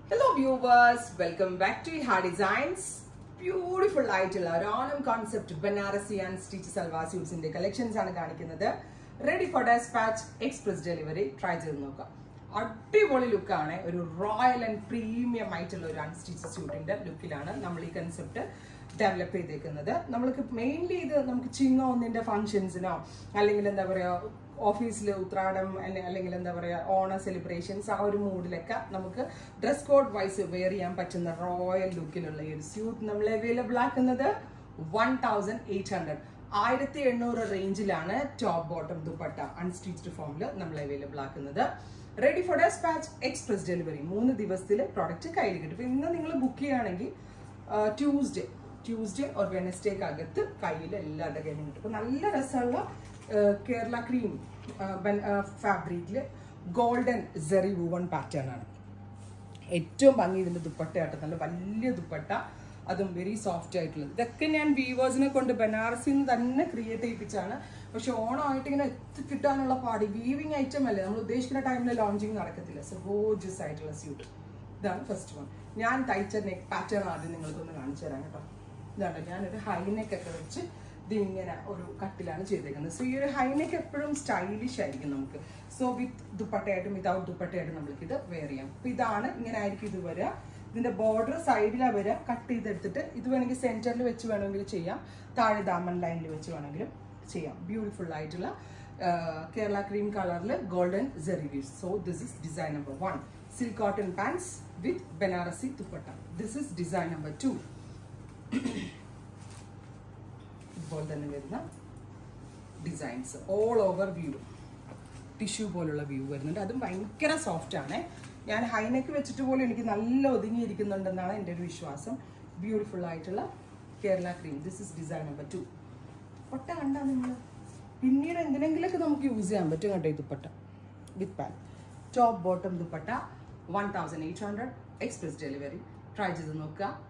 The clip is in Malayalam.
hello viewers welcome back to ഹാ ഡിസൈൻസ് ബ്യൂട്ടിഫുൾ ആയിട്ടുള്ള ഒരു Onam concept Banarasi and stitch salwar സ്യൂട്ട്സിന്റെ കളക്ഷൻസ് ആണ് കാണിക്കുന്നത് ready for despatch express delivery try ചെയ്ത് നോക്കാം അടിപൊളി ലുക്കാണ് ഒരു റോയൽ ആൻഡ് പ്രീമിയം ആയിട്ടുള്ള ഒരു അൺസ്റ്റിച്ച് സ്യൂട്ടിന്റെ ലുക്കിലാണ് നമ്മൾ ഈ കൺസെപ്റ്റ് ഡെവലപ്പ് ചെയ്തേക്കുന്നത് നമ്മൾക്ക് മെയിൻലി ഇത് നമുക്ക് ചിങ്ങ ഒന്നിന്റെ ഫംഗ്ഷൻസിനോ അല്ലെങ്കിൽ എന്താ പറയാ ഓഫീസിൽ ഉത്രാടം അല്ലെ- അല്ലെങ്കിൽ എന്താ പറയാ ഓണ സെലിബ്രേഷൻസ് ആ ഒരു മൂഡിലൊക്കെ നമുക്ക് ഡ്രസ് കോഡ് വൈസ് വെയർ ചെയ്യാൻ പറ്റുന്ന റോയൽ ലുക്കിലുള്ള ഈ ഒരു സ്യൂട്ട് നമ്മൾ അവൈലബിൾ ആക്കുന്നത് വൺ തൗസൻഡ് എയ്റ്റ് ഹൺഡ്രഡ് ആയിരത്തി എണ്ണൂറ് റേഞ്ചിലാണ് ടോപ്പ് ബോട്ടം ദുപ്പട്ട അൺസ്റ്റിച്ച്ഡ് ഫോമിൽ നമ്മൾ അവൈലബിൾ ആക്കുന്നത് ready for despatch express delivery മൂന്ന് ദിവസത്തിൽ പ്രോഡക്റ്റ് കയ്യിൽ കിട്ടും ഇപ്പൊ ഇന്ന് നിങ്ങൾ ബുക്ക് ചെയ്യുകയാണെങ്കിൽ ട്യൂസ്ഡേ ട്യൂസ്ഡേ ഓർ വെനസ്ഡേക്ക് അകത്ത് കയ്യിൽ എല്ലാവരുടെ കയ്യിലും കിട്ടും അപ്പൊ നല്ല രസമുള്ള ആ, കേരള ക്രീം ഫാബ്രിക്കിൽ ഗോൾഡൻ സെറി വൂവൺ പാറ്റേൺ ആണ് ഏറ്റവും ഭംഗി ഇതിന്റെ ദുപ്പട്ടയായിട്ട് നല്ല വലിയ ദുപ്പട്ട അതും വെരി സോഫ്റ്റ് ആയിട്ടുള്ളത് ഇതൊക്കെ ഞാൻ വീവേഴ്സിനെ കൊണ്ട് ബനാറസിൽ നിന്ന് തന്നെ ക്രിയേറ്റ് ചെയ്യിപ്പിച്ചാണ് പക്ഷെ ഓണമായിട്ട് ഇങ്ങനെ എത്തി കിട്ടാനുള്ള പാടി വീവിങ് ഐറ്റം അല്ലേ നമ്മൾ ഉദ്ദേശിക്കുന്ന ടൈമിൽ ലോഞ്ചിങ് നടക്കത്തില്ല സോ ഗോജസ് ആയിട്ടുള്ള സ്യൂട്ട് ഇതാണ് ഫസ്റ്റ് വൺ ഞാൻ തയ്ച്ച നെക്ക് പാറ്റേൺ ആദ്യം നിങ്ങൾക്കൊന്ന് കാണിച്ചു തരാം കേട്ടോ ഇതാണ് ഞാനൊരു ഹൈനെക്ക് ഒക്കെ വെച്ച് ഇത് ഇങ്ങനെ ഒരു കട്ടിലാണ് ചെയ്തേക്കുന്നത് സോ ഈ ഒരു ഹൈനെക്ക് എപ്പോഴും സ്റ്റൈലിഷ് ആയിരിക്കും നമുക്ക് സോ വിത്ത് ദുപ്പട്ടയായിട്ടും വിതൗട്ട് ദുപ്പട്ടയായിട്ടും നമുക്ക് ഇത് വെയർ ചെയ്യാം അപ്പൊ ഇതാണ് ഇങ്ങനെ ആയിരിക്കും ഇത് വരിക ഇതിന്റെ ബോർഡർ സൈഡിലാണ് വരിക കട്ട് ചെയ്തെടുത്തിട്ട് ഇത് വേണമെങ്കിൽ സെന്ററിൽ വെച്ച് വേണമെങ്കിൽ ചെയ്യാം താഴെ ദാമൻ ലൈനിൽ വെച്ച് വേണമെങ്കിലും ചെയ്യാം ബ്യൂട്ടിഫുൾ ആയിട്ടുള്ള ആ, കേരള ക്രീം കളറിൽ golden zari weaves so this is design number one silk cotton pants with Banarasi dupatta this is design number two ഇതുപോലെ തന്നെ വരുന്ന designs all over view tissue പോലുള്ള വ്യൂ വരുന്നുണ്ട് അതും ഭയങ്കര സോഫ്റ്റ് ആണ് ഞാൻ ഹൈനെക്ക് വെച്ചിട്ട് പോലും എനിക്ക് നല്ല ഒതുങ്ങിയിരിക്കുന്നുണ്ടെന്നാണ് എൻ്റെ ഒരു വിശ്വാസം ബ്യൂട്ടിഫുൾ ആയിട്ടുള്ള Kerala cream this is design number two പൊട്ട കണ്ടാ നിങ്ങൾ പിന്നീട് എന്തിനെങ്കിലൊക്കെ നമുക്ക് യൂസ് ചെയ്യാൻ പറ്റും കേട്ടോ ഈ dupatta with pant top bottom dupatta one thousand eight hundred express delivery try ചെയ്ത് നോക്കുക